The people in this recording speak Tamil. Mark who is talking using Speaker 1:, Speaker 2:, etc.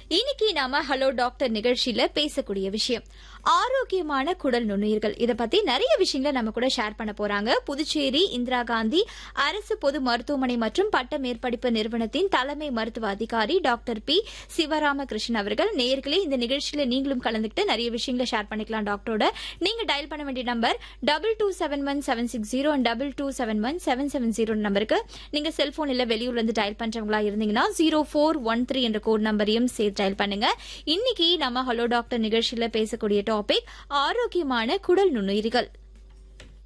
Speaker 1: இன்னைக்கு நாம ஹலோ டாக்டர் நிகழ்ச்சியில பேசக்கூடிய விஷயம் ஆரோக்கியமான குடல் நுண்ணுயிர்கள் இத பத்தி நிறைய விஷயங்களை நம்ம கூட ஷேர் பண்ண போறாங்க புதுச்சேரி இந்திரா காந்தி அரசு பொது மருத்துவமனை மற்றும் பட்ட மேற்படிப்பு நிறுவனத்தின் தலைமை மருத்துவ அதிகாரி டாக்டர் பி சிவராமகிருஷ்ணன் அவர்கள் நேர்களே இந்த நிகழ்ச்சியில நீங்களும் கலந்துக்கிட்டு நிறைய விஷயங்களை ஷேர் பண்ணிக்கலாம் டாக்டரோட நீங்க டயல் பண்ண வேண்டிய number double two seven one seven six zero double two seven one seven seven zero நம்பருக்கு நீங்க செல்போன் இல்ல வெளியூர்ல இருந்து டயல் பண்றவங்களா இருந்தீங்கன்னா ஜீரோ ஃபோர் ஒன் த்ரீ என்ற கோட் நம்பரையும் சேர்த்து டயல் பண்ணுங்க இன்னைக்கு நம்ம ஹலோ டாக்டர் நிகழ்ச்சியில பேசக்கூடிய டாபிக் ஆரோக்கியமான குடல் நுண்ணுயிர்கள்